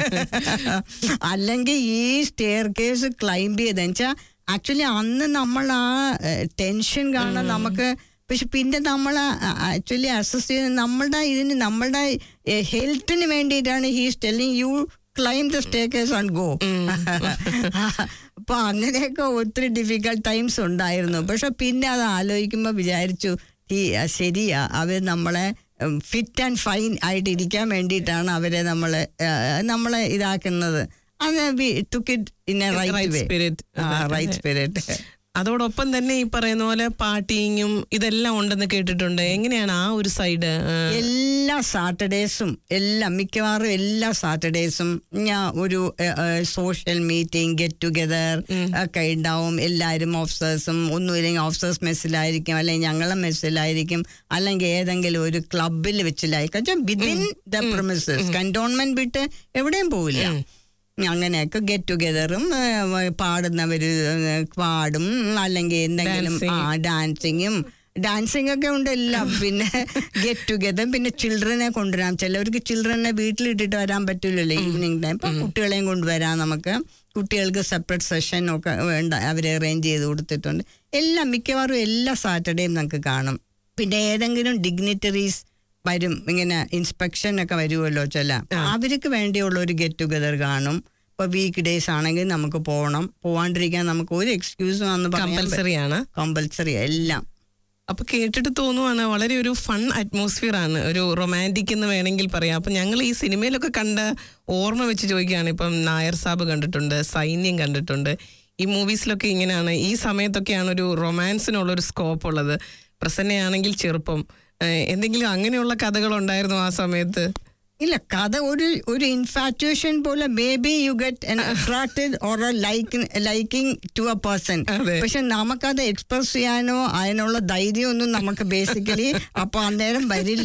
അല്ലെങ്കിൽ ഈ സ്റ്റെയർ കേസ് ക്ലൈംബ് ചെയ്ത് വെച്ചാൽ ആക്ച്വലി അന്ന് നമ്മൾ ആ ടെൻഷൻ കാണാൻ നമുക്ക് പക്ഷെ പിന്നെ നമ്മൾ ആക്ച്വലി അസസ് ചെയ്ത് നമ്മളുടെ ഇതിന് നമ്മളുടെ ഹെൽത്തിന് വേണ്ടിയിട്ടാണ് he's telling you climb the staircase and go അപ്പൊ അങ്ങനെയൊക്കെ ഒത്തിരി ഡിഫിക്കൽട്ട് ടൈംസ് ഉണ്ടായിരുന്നു പക്ഷെ പിന്നെ അത് ആലോചിക്കുമ്പോൾ വിചാരിച്ചു ഈ ആ, ശരിയാ അവർ നമ്മളെ ഫിറ്റ് ആൻഡ് ഫൈൻ ആയിട്ട് ഇരിക്കാൻ വേണ്ടിയിട്ടാണ് അവരെ നമ്മളെ ആ, നമ്മളെ ഇതാക്കുന്നത് അത് took it in a Right right way spirit. അതെ, റൈറ്റ് അതെ. സ്പിരിറ്റ് അതോടൊപ്പം തന്നെ ഈ പറയുന്ന പോലെ പാർട്ടിങ്ങും ഇതെല്ലാം ഉണ്ടെന്ന് കേട്ടിട്ടുണ്ട് എങ്ങനെയാണ് ആ ഒരു സൈഡ് എല്ലാ സാറ്റർഡേസും എല്ലാം മിക്കവാറും എല്ലാ സാറ്റർഡേസും ഞാൻ ഒരു സോഷ്യൽ മീറ്റിംഗ് ഗെറ്റ് ടുഗദർ ഒക്കെ ഉണ്ടാവും എല്ലാവരും ഓഫീസേഴ്സും ഒന്നുമില്ലെങ്കിൽ ഓഫീസേഴ്സ് മെസ്സിലായിരിക്കും അല്ലെങ്കിൽ ഞങ്ങളെ മെസ്സിലായിരിക്കും അല്ലെങ്കിൽ ഏതെങ്കിലും ഒരു ക്ലബിൽ വെച്ചിലായിരിക്കും വിതിൻ ദ പ്രമിസസ് കണ്ടോൺമെന്റ് വിട്ട് എവിടെയും പോവില്ല അങ്ങനെയൊക്കെ ഗെറ്റ് ടുഗദറും പാടുന്നവര് പാടും അല്ലെങ്കിൽ എന്തെങ്കിലും ആ ഡാൻസിങ്ങും ഡാൻസിങ് ഒക്കെ ഉണ്ടെല്ലാം പിന്നെ ഗെറ്റ് ടുഗദർ പിന്നെ ചിൽഡ്രനെ കൊണ്ടുവരാം ചിലവർക്ക് ചിൽഡ്രനെ വീട്ടിലിട്ടിട്ട് വരാൻ പറ്റില്ലല്ലോ ഈവനിങ് ടൈം ഇപ്പം കുട്ടികളെയും കൊണ്ടുവരാം നമുക്ക് കുട്ടികൾക്ക് സെപ്പറേറ്റ് സെഷൻ ഒക്കെ വേണ്ട അവർ അറേഞ്ച് ചെയ്ത് കൊടുത്തിട്ടുണ്ട് എല്ലാം മിക്കവാറും എല്ലാ സാറ്റർഡേയും നമുക്ക് കാണും പിന്നെ ഏതെങ്കിലും ഡിഗ്നിറ്ററീസ് വരും ഇങ്ങനെ ഇൻസ്പെക്ഷൻ ഒക്കെ വരുമല്ലോ ചില അവർക്ക് വേണ്ടിയുള്ള ഒരു ഗെറ്റ് ടുഗദർ കാണും ഇപ്പൊ വീക്ക് ഡേയ്സ് ആണെങ്കിൽ നമുക്ക് പോകണം പോവാണ്ടിരിക്കാൻ നമുക്ക് ഒരു എക്സ്ക്യൂസും അന്ന് കമ്പൽസറി ആണ് കമ്പൽസറി എല്ലാം അപ്പൊ കേട്ടിട്ട് തോന്നുവാണ് വളരെ ഒരു ഫൺ അറ്റ്മോസ്ഫിയർ ആണ് ഒരു റൊമാൻറ്റിക് എന്ന് വേണമെങ്കിൽ പറയാം അപ്പൊ ഞങ്ങൾ ഈ സിനിമയിലൊക്കെ കണ്ട ഓർമ്മ വെച്ച് ചോദിക്കുകയാണ് ഇപ്പം നായർ സാബ് കണ്ടിട്ടുണ്ട് സൈന്യം കണ്ടിട്ടുണ്ട് ഈ മൂവീസിലൊക്കെ ഇങ്ങനെയാണ് ഈ സമയത്തൊക്കെയാണ് ഒരു റൊമാൻസിനുള്ള ഒരു സ്കോപ്പ് ഉള്ളത് പ്രസന്നയാണെങ്കിൽ ചെറുപ്പം ഏഹ് എന്തെങ്കിലും അങ്ങനെയുള്ള കഥകൾ ഉണ്ടായിരുന്നു ആ സമയത്ത് ഇല്ല കഥ ഒരു ഒരു ഇൻഫാറ്റുവേഷൻ പോലെ maybe you get attracted or like liking to a person അതെ. പക്ഷെ നമുക്കത് എക്സ്പ്രസ് ചെയ്യാനോ അതിനുള്ള ധൈര്യമൊന്നും നമുക്ക് ബേസിക്കലി അപ്പൊ അന്നേരം വരില്ല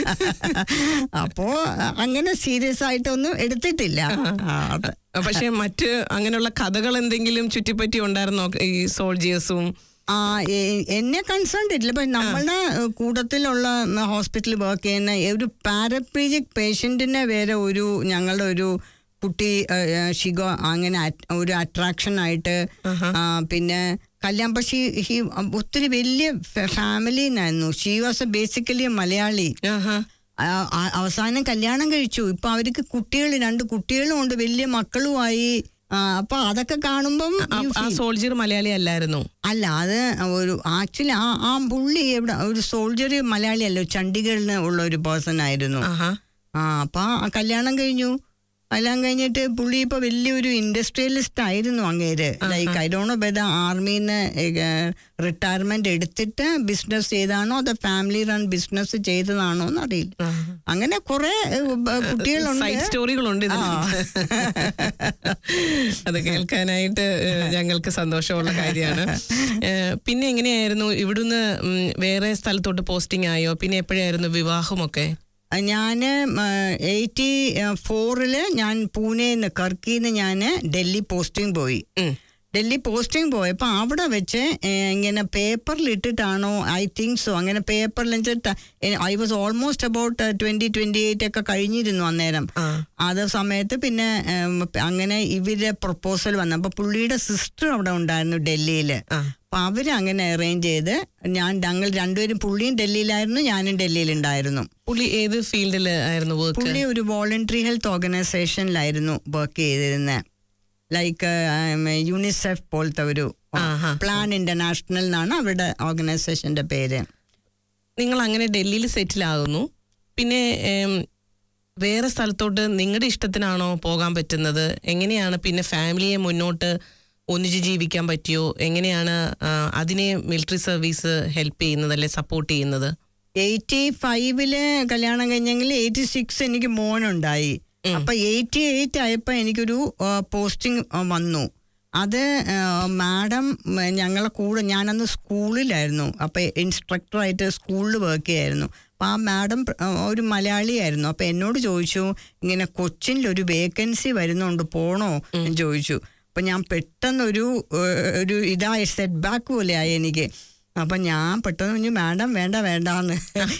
അപ്പോ അങ്ങനെ സീരിയസ് ആയിട്ടൊന്നും എടുത്തിട്ടില്ല ആ, അത്. പക്ഷെ മറ്റ് അങ്ങനെയുള്ള കഥകൾ എന്തെങ്കിലും ചുറ്റിപ്പറ്റി ഉണ്ടായിരുന്നോ ഈ സോൾജിയേഴ്സും ആ എ- എന്നെ കൺസേൺ ഇല്ല പക്ഷെ നമ്മളുടെ കൂട്ടത്തിലുള്ള ഹോസ്പിറ്റലിൽ വർക്ക് ചെയ്യുന്ന ഒരു പാരപ്ലീജിക് പേഷ്യന്റിനെ വേറെ ഒരു ഞങ്ങളുടെ ഒരു കുട്ടി ഷിഗോ അങ്ങനെ at- ഒരു അട്രാക്ഷൻ ആയിട്ട് ആ, പിന്നെ കല്യാൺ പക്ഷേ ഹി ഒത്തിരി വലിയ ഫാമിലി ആയിരുന്നു ഷീ വാസ് ബേസിക്കലി മലയാളി ആഹാ ആ, ആ- അവസാനം കല്യാണം കഴിച്ചു ഇപ്പൊ അവർക്ക് കുട്ടികൾ രണ്ട് കുട്ടികളും ഉണ്ട് വലിയ മക്കളുമായി ആ, അപ്പൊ അതൊക്കെ കാണുമ്പം ആ- you ആ feel- സോൾജിയർ മലയാളി അല്ലായിരുന്നു അല്ല അത് ഒരു ആക്ച്വലി ആ ആ പുള്ളി എവിടെ ഒരു സോൾജർ മലയാളി അല്ല ചണ്ഡീഗഡിൽ ഉള്ള ഒരു പേഴ്സൺ ആയിരുന്നു ആഹാ ആ അപ്പൊ ആ കല്യാണം കഴിഞ്ഞു കല്യാണം കഴിഞ്ഞിട്ട് പുള്ളി ഇപ്പൊ വലിയൊരു ഇൻഡസ്ട്രിയലിസ്റ്റ് ആയിരുന്നു അങ്ങേര് ലൈക്ക് ഐ ഡോണ്ട് നോ ബെദ ആർമിന്ന് റിട്ടയർമെന്റ് എടുത്തിട്ട് ബിസിനസ് ചെയ്താണോ അതോ ഫാമിലി റൺ ബിസിനസ് ചെയ്തതാണോ എന്ന് അറിയില്ല അങ്ങനെ കുറെ കുട്ടികളുണ്ട് സൈഡ് സ്റ്റോറികളുണ്ട് ഇതിനകത്ത്. അത് കേൾക്കാനായിട്ട് ഏഹ്, ഞങ്ങൾക്ക് സന്തോഷമുള്ള കാര്യമാണ് ഏഹ്, പിന്നെ എങ്ങനെയായിരുന്നു ഇവിടുന്ന് ഉം, വേറെ സ്ഥലത്തോട്ട് പോസ്റ്റിംഗ് ആയോ പിന്നെ എപ്പോഴായിരുന്നു വിവാഹമൊക്കെ ഞാൻ എയ്റ്റി ഫോറില് ഞാൻ പൂനെന്ന് കർക്കിന്ന് ഞാൻ ഡൽഹി പോസ്റ്റിംഗ് പോയി ഉം. ഡൽഹി പോസ്റ്റിംഗ് പോയപ്പോൾ അവിടെ വെച്ച് ഏഹ്, ഇങ്ങനെ പേപ്പറിൽ ഇട്ടിട്ടാണോ ഐ തിങ്ക് സോ അങ്ങനെ പേപ്പറിൽ I was almost about twenty twenty eight ഒക്കെ കഴിഞ്ഞിരുന്നു അന്നേരം ആ. അത് സമയത്ത് പിന്നെ ഏം, അങ്ങനെ ഇവരുടെ പ്രപ്പോസൽ വന്നു അപ്പൊ പുള്ളിയുടെ സിസ്റ്റർ അവിടെ ഉണ്ടായിരുന്നു ഡൽഹിയിൽ ആ. അപ്പൊ അവര് അങ്ങനെ അറേഞ്ച് ചെയ്ത് ഞാൻ ഞങ്ങൾ രണ്ടുപേരും പുള്ളിയും ഡൽഹിയിലായിരുന്നു ഞാനും ഡൽഹിയിലുണ്ടായിരുന്നു പുള്ളി ഏത് ഫീൽഡിൽ ആയിരുന്നു വർക്ക് പുള്ളി ഒരു വോളണ്ടറി ഹെൽത്ത് ഓർഗനൈസേഷനിലായിരുന്നു വർക്ക് ചെയ്തിരുന്നത് ലൈക്ക് യൂണിസെഫ് പോലത്തെ ഒരു ആഹാ. പ്ലാൻ ഇന്റർനാഷണൽ എന്നാണ് അവരുടെ ഓർഗനൈസേഷന്റെ പേര് നിങ്ങൾ അങ്ങനെ ഡൽഹിയിൽ സെറ്റിൽ ആകുന്നു പിന്നെ ഏം, വേറെ സ്ഥലത്തോട്ട് നിങ്ങളുടെ ഇഷ്ടത്തിനാണോ പോകാൻ പറ്റുന്നത് എങ്ങനെയാണ് പിന്നെ ഫാമിലിയെ മുന്നോട്ട് ഒന്നിച്ച് ജീവിക്കാൻ പറ്റിയോ എങ്ങനെയാണ് ആ, അതിനെ മിലിറ്ററി സർവീസ് ഹെൽപ്പ് ചെയ്യുന്നത് അല്ലെ സപ്പോർട്ട് ചെയ്യുന്നത് എയ്റ്റി ഫൈവില് കല്യാണം കഴിഞ്ഞെങ്കിൽ എയ്റ്റി സിക്സ് എനിക്ക് മോനുണ്ടായി അപ്പൊ എയ്റ്റി എയ്റ്റ് ആയപ്പോ എനിക്കൊരു പോസ്റ്റിംഗ് വന്നു അത് മാഡം ഞങ്ങളെ കൂടെ ഞാനന്ന് സ്കൂളിലായിരുന്നു അപ്പൊ ഇൻസ്ട്രക്ടറായിട്ട് സ്കൂളിൽ വർക്ക് ചെയ്യായിരുന്നു അപ്പൊ ആ മാഡം ഒരു മലയാളിയായിരുന്നു അപ്പൊ എന്നോട് ചോദിച്ചു ഇങ്ങനെ കൊച്ചിനിൽ ഒരു വേക്കൻസി വരുന്നുണ്ട് പോണോ എന്ന് ചോദിച്ചു അപ്പൊ ഞാൻ പെട്ടെന്നൊരു ഏഹ്, ഒരു ഇതായി സെറ്റ് ബാക്ക് പോലെയായി എനിക്ക് അപ്പൊ ഞാൻ പെട്ടെന്ന് പറഞ്ഞു മാഡം വേണ്ട വേണ്ടാന്ന്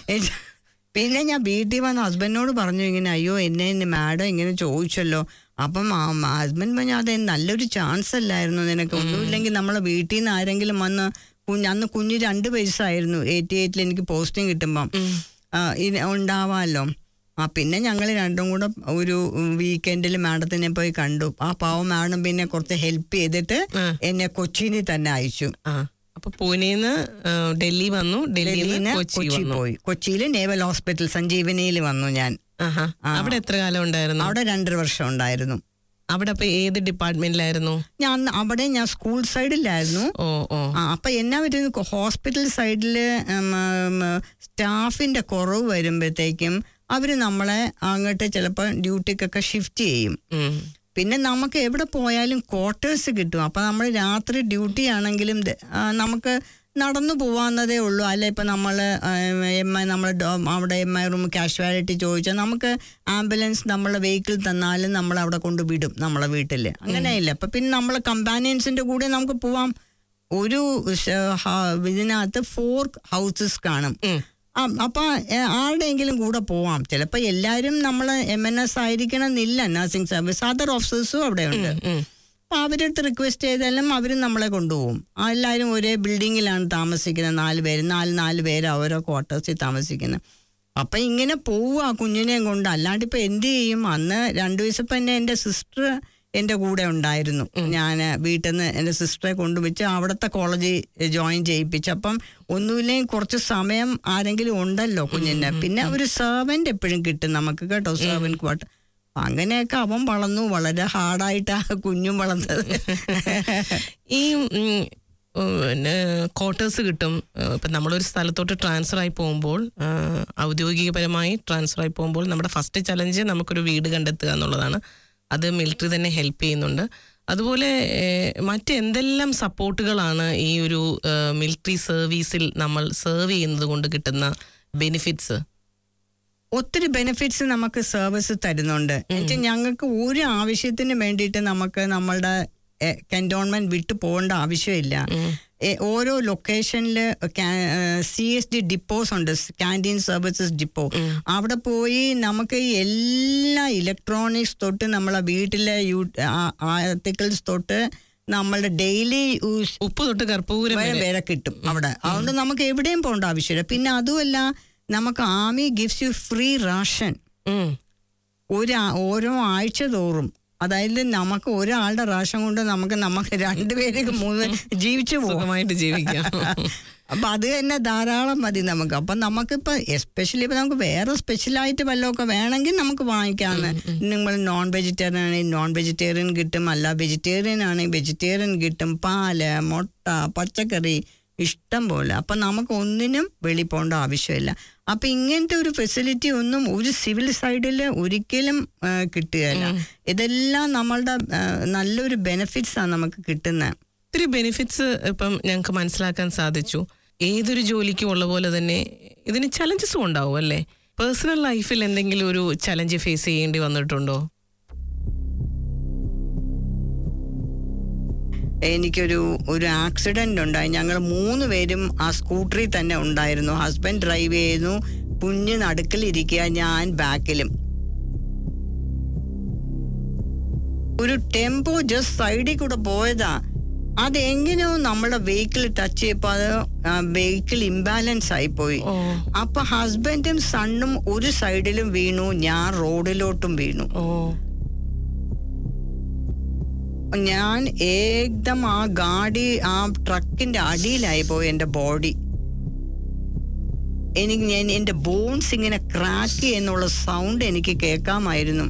പിന്നെ ഞാൻ വീട്ടിൽ വന്ന് ഹസ്ബൻഡിനോട് പറഞ്ഞു ഇങ്ങനെ അയ്യോ എന്നെ ഇന്ന് മാഡം ഇങ്ങനെ ചോദിച്ചല്ലോ അപ്പം ഹസ്ബൻഡ് പറഞ്ഞു അതെ നല്ലൊരു ചാൻസ് അല്ലായിരുന്നു നിനക്ക് ഒന്നുമില്ലെങ്കിൽ നമ്മളെ വീട്ടിൽ നിന്ന് ആരെങ്കിലും വന്ന് കുഞ്ഞ് അന്ന് കുഞ്ഞ് രണ്ട് വയസ്സായിരുന്നു എയ്റ്റി എയ്റ്റിൽ എനിക്ക് പോസ്റ്റിംഗ് കിട്ടുമ്പം ആ, ഇത് ഉണ്ടാവാമല്ലോ ആ പിന്നെ ഞങ്ങൾ രണ്ടും കൂടെ ഒരു വീക്കെൻഡിൽ മാഡത്തിനെ പോയി കണ്ടു ആ പാവം മാഡം പിന്നെ കുറച്ച് ഹെൽപ്പ് ചെയ്തിട്ട് എന്നെ കൊച്ചിയിൽ തന്നെ അയച്ചു ആ അപ്പൊ പൂനെന്ന് ഡൽഹി വന്നു ഡൽഹിയിൽ ഡൽഹിയിൽ നിന്ന് നിന്ന് കൊച്ചി കൊച്ചി വന്നു പോയി കൊച്ചിയിൽ നേവൽ ഹോസ്പിറ്റൽ സഞ്ജീവനിയിൽ വന്നു ഞാൻ ആഹാ അവിടെ എത്ര കാലം ഉണ്ടായിരുന്നു അവിടെ രണ്ടര വർഷം ഉണ്ടായിരുന്നു അവിടെ അപ്പൊ ഏത് ഡിപ്പാർട്ട്മെന്റിലായിരുന്നു ഞാൻ അവിടെ ഞാൻ സ്കൂൾ സൈഡിലായിരുന്നു ഓ ഓ ആ അപ്പൊ എന്നാ പറ്റുന്ന ഹോസ്പിറ്റൽ സൈഡിൽ സ്റ്റാഫിന്റെ കുറവ് വരുമ്പോഴത്തേക്കും അവര് നമ്മളെ അങ്ങോട്ട് ചിലപ്പോൾ ഡ്യൂട്ടിക്കൊക്കെ ഷിഫ്റ്റ് ചെയ്യും ഉം. പിന്നെ നമുക്ക് എവിടെ പോയാലും ക്വാർട്ടേഴ്സ് കിട്ടും അപ്പം നമ്മൾ രാത്രി ഡ്യൂട്ടി ആണെങ്കിലും ദ- ആ, നമുക്ക് നടന്നു പോവാന്നതേ ഉള്ളൂ അല്ല ഇപ്പം നമ്മൾ എം ഐ നമ്മൾ അവിടെ എം ഐ റൂം കാഷ്വാലിറ്റി ചോദിച്ചാൽ നമുക്ക് ആംബുലൻസ് നമ്മളെ വെഹിക്കിൾ തന്നാലും നമ്മൾ അവിടെ കൊണ്ട് വിടും നമ്മളെ വീട്ടിൽ അങ്ങനെയില്ല അപ്പം പിന്നെ നമ്മളെ കമ്പാനിയൻസിൻ്റെ കൂടെ നമുക്ക് പോവാം ഒരു ശ- ഹ- ഇതിനകത്ത് ഫോർ ഹൗസസ് കാണും ഉം. ആ, അപ്പൊ ഏ, ആരുടെയെങ്കിലും കൂടെ പോവാം ചിലപ്പോൾ എല്ലാവരും നമ്മൾ എം എൻ എസ് ആയിരിക്കണം എന്നില്ല നഴ്സിംഗ് സർവീസ് അതർ ഓഫീസേഴ്സും അവിടെ ഉണ്ട് ഉം. അപ്പൊ അവരടുത്ത് റിക്വസ്റ്റ് ചെയ്താലും അവരും നമ്മളെ കൊണ്ടുപോകും ആ, എല്ലാവരും ഒരേ ബിൽഡിങ്ങിലാണ് താമസിക്കുന്നത് നാല് പേര് നാല് നാല് പേര് ഓരോ ക്വാർട്ടേഴ്സിൽ താമസിക്കുന്നത് അപ്പൊ ഇങ്ങനെ പോവുക കുഞ്ഞിനെയും കൊണ്ട് അല്ലാണ്ട് ഇപ്പൊ എന്ത് ചെയ്യും അന്ന് രണ്ടു ദിവസം തന്നെ എൻ്റെ സിസ്റ്റർ എൻ്റെ കൂടെ ഉണ്ടായിരുന്നു ഞാൻ വീട്ടിൽ നിന്ന് എൻ്റെ സിസ്റ്ററെ കൊണ്ടുവച്ച് അവിടുത്തെ കോളേജിൽ ജോയിൻ ചെയ്യിപ്പിച്ചു അപ്പം ഒന്നുമില്ലെങ്കിൽ കുറച്ച് സമയം ആരെങ്കിലും ഉണ്ടല്ലോ കുഞ്ഞിന് പിന്നെ ഒരു സെർവൻ്റ് എപ്പോഴും കിട്ടും നമുക്ക് കേട്ടോ സെർവൻറ്റ് ക്വാർട്ടർ അങ്ങനെയൊക്കെ അവൻ വളർന്നു വളരെ ഹാർഡായിട്ടാ കുഞ്ഞും വളർന്നത് ഈ ക്വാർട്ടേഴ്സ് കിട്ടും ഏഹ് ഇപ്പം നമ്മളൊരു സ്ഥലത്തോട്ട് ട്രാൻസ്ഫർ ആയി പോകുമ്പോൾ ഏഹ് ഔദ്യോഗികപരമായി ട്രാൻസ്ഫർ ആയി പോകുമ്പോൾ നമ്മുടെ ഫസ്റ്റ് ചലഞ്ച് നമുക്കൊരു വീട് കണ്ടെത്തുക എന്നുള്ളതാണ് അത് മിലിറ്ററി തന്നെ ഹെൽപ്പ് ചെയ്യുന്നുണ്ട് അതുപോലെ ഏഹ് മറ്റെന്തെല്ലാം സപ്പോർട്ടുകളാണ് ഈ ഒരു മിലിറ്ററി സർവീസിൽ നമ്മൾ സെർവ് ചെയ്യുന്നത് കൊണ്ട് കിട്ടുന്ന ബെനിഫിറ്റ്സ് ഒത്തിരി ബെനിഫിറ്റ്സ് നമുക്ക് സർവീസ് തരുന്നുണ്ട് എന്നുവെച്ചാൽ ഞങ്ങൾക്ക് ഒരു ആവശ്യത്തിന് വേണ്ടിയിട്ട് നമുക്ക് നമ്മളുടെ കൻറ്റോൺമെന്റ് വിട്ടു പോകേണ്ട ആവശ്യമില്ല എ, ഓരോ ലൊക്കേഷനിൽ സി എസ് ഡി ഡിപ്പോസ് ഉണ്ട് ക്യാൻറ്റീൻ സർവീസസ് ഡിപ്പോ അവിടെ പോയി നമുക്ക് എല്ലാ ഇലക്ട്രോണിക്സ് തൊട്ട് നമ്മളെ വീട്ടിലെ യൂ ആർട്ടിക്കിൾസ് തൊട്ട് നമ്മളുടെ ഡെയിലി യൂസ് ഉപ്പ് തൊട്ട് കർപ്പൂരം വരെ വരെ. വരെ കിട്ടും അവിടെ അതുകൊണ്ട് നമുക്ക് എവിടെയും പോകേണ്ട ആവശ്യമില്ല പിന്നെ അതുമല്ല നമുക്ക് army gifts you free ration ഉം. ഒരു ആ- ഓരോ ആഴ്ച തോറും അതായത് നമുക്ക് ഒരാളുടെ റാഷൻ കൊണ്ട് നമുക്ക് നമുക്ക് രണ്ടുപേര് മൂന്ന് ജീവിച്ചു പോകും സുഖമായിട്ട് ജീവിക്കാം അപ്പൊ അത് തന്നെ ധാരാളം മതി നമുക്ക് അപ്പൊ നമുക്കിപ്പോ എസ്പെഷ്യലി ഇപ്പൊ നമുക്ക് വേറെ സ്പെഷ്യലായിട്ട് വല്ലതൊക്കെ വേണമെങ്കിൽ നമുക്ക് വാങ്ങിക്കാന്ന് നിങ്ങൾ നോൺ വെജിറ്റേറിയൻ ആണെങ്കിൽ നോൺ വെജിറ്റേറിയൻ കിട്ടും അല്ല വെജിറ്റേറിയൻ ആണെങ്കിൽ വെജിറ്റേറിയൻ കിട്ടും പാല് മുട്ട പച്ചക്കറി ഇഷ്ടം പോലെ അപ്പൊ നമുക്ക് ഒന്നിനും വെളി പോകേണ്ട ആവശ്യമില്ല അപ്പൊ ഇങ്ങനത്തെ ഒരു ഫെസിലിറ്റി ഒന്നും ഒരു സിവിൽ സൈഡിൽ ഒരിക്കലും ആ, കിട്ടുകയില്ല ഇതെല്ലാം നമ്മളുടെ ആ, നല്ലൊരു ബെനിഫിറ്റ്സ് ആണ് നമുക്ക് കിട്ടുന്നത് ഒത്തിരി ബെനിഫിറ്റ്സ് ഇപ്പം ഞങ്ങൾക്ക് മനസ്സിലാക്കാൻ സാധിച്ചു ഏതൊരു ജോലിക്കും ഉള്ള പോലെ തന്നെ ഇതിന് ചലഞ്ചസും ഉണ്ടാവും അല്ലേ പേഴ്സണൽ ലൈഫിൽ എന്തെങ്കിലും ഒരു ചലഞ്ച് ഫേസ് ചെയ്യേണ്ടി വന്നിട്ടുണ്ടോ എനിക്കൊരു ഒരു ആക്സിഡന്റ് ഉണ്ടായി ഞങ്ങൾ മൂന്ന് പേരും ആ സ്കൂട്ടറിൽ തന്നെ ഉണ്ടായിരുന്നു ഹസ്ബൻഡ് ഡ്രൈവ് ചെയ്യുന്നു കുഞ്ഞ് നടുക്കിലിരിക്കുക ഞാൻ ബാക്കിലും ഒരു ടെമ്പോ ജസ്റ്റ് സൈഡിൽ കൂടെ പോയതാ അതെങ്ങനെയോ നമ്മുടെ വെഹിക്കിൾ ടച്ച് ചെയ്യപ്പോ അത് വെഹിക്കിൾ ഇംബാലൻസ് ആയിപ്പോയി ഓ അപ്പൊ ഹസ്ബൻഡും സണ്ണും ഒരു സൈഡിലും വീണു ഞാൻ റോഡിലോട്ടും വീണു ഓ ഞാൻ ഏകദം ആ ഗാഡി ആ ട്രക്കിന്റെ അടിയിലായി പോയി എന്റെ ബോഡി എനിക്ക് ഞാൻ എന്റെ ബോൺസ് ഇങ്ങനെ ക്രാക്ക് എന്നുള്ള സൗണ്ട് എനിക്ക് കേൾക്കാമായിരുന്നു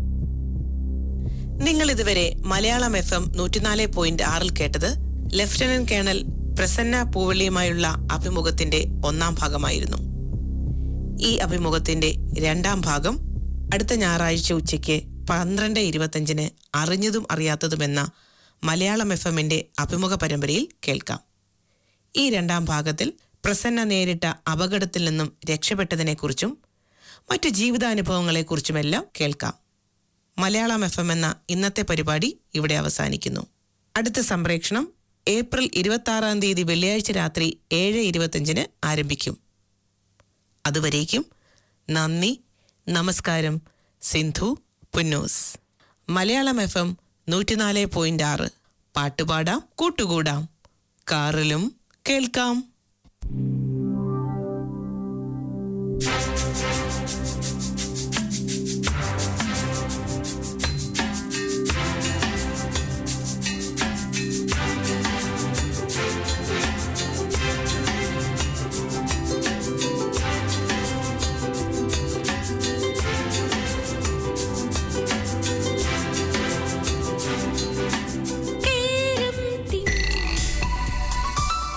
നിങ്ങൾ ഇതുവരെ മലയാളം എഫ് എം നൂറ്റിനാല് പോയിന്റ് ആറിൽ കേട്ടത് ലഫ്റ്റനന്റ് കേണൽ പ്രസന്ന പൂവള്ളിയുമായുള്ള അഭിമുഖത്തിന്റെ ഒന്നാം ഭാഗമായിരുന്നു ഈ അഭിമുഖത്തിന്റെ രണ്ടാം ഭാഗം അടുത്ത ഞായറാഴ്ച ഉച്ചയ്ക്ക് പന്ത്രണ്ട് ഇരുപത്തഞ്ചിന് അറിഞ്ഞതും അറിയാത്തതുമെന്ന മലയാളം എഫ് എമ്മിന്റെ അഭിമുഖ പരമ്പരയിൽ കേൾക്കാം ഈ രണ്ടാം ഭാഗത്തിൽ പ്രസന്ന നേരിട്ട അപകടത്തിൽ നിന്നും രക്ഷപ്പെട്ടതിനെക്കുറിച്ചും മറ്റു ജീവിതാനുഭവങ്ങളെക്കുറിച്ചുമെല്ലാം കേൾക്കാം മലയാളം എഫ് എം എന്ന ഇന്നത്തെ പരിപാടി ഇവിടെ അവസാനിക്കുന്നു അടുത്ത സംപ്രേക്ഷണം ഏപ്രിൽ ഇരുപത്തി ആറാം തീയതി വെള്ളിയാഴ്ച രാത്രി ഏഴ് ഇരുപത്തഞ്ചിന് ആരംഭിക്കും അതുവരേക്കും നന്ദി നമസ്കാരം സിന്ധു പുന്നൂസ് മലയാളം എഫ് എം നൂറ്റിനാല് പോയിന്റ് ആറ് പാട്ടുപാടാം കൂട്ടുകൂടാം കാറിലും കേൾക്കാം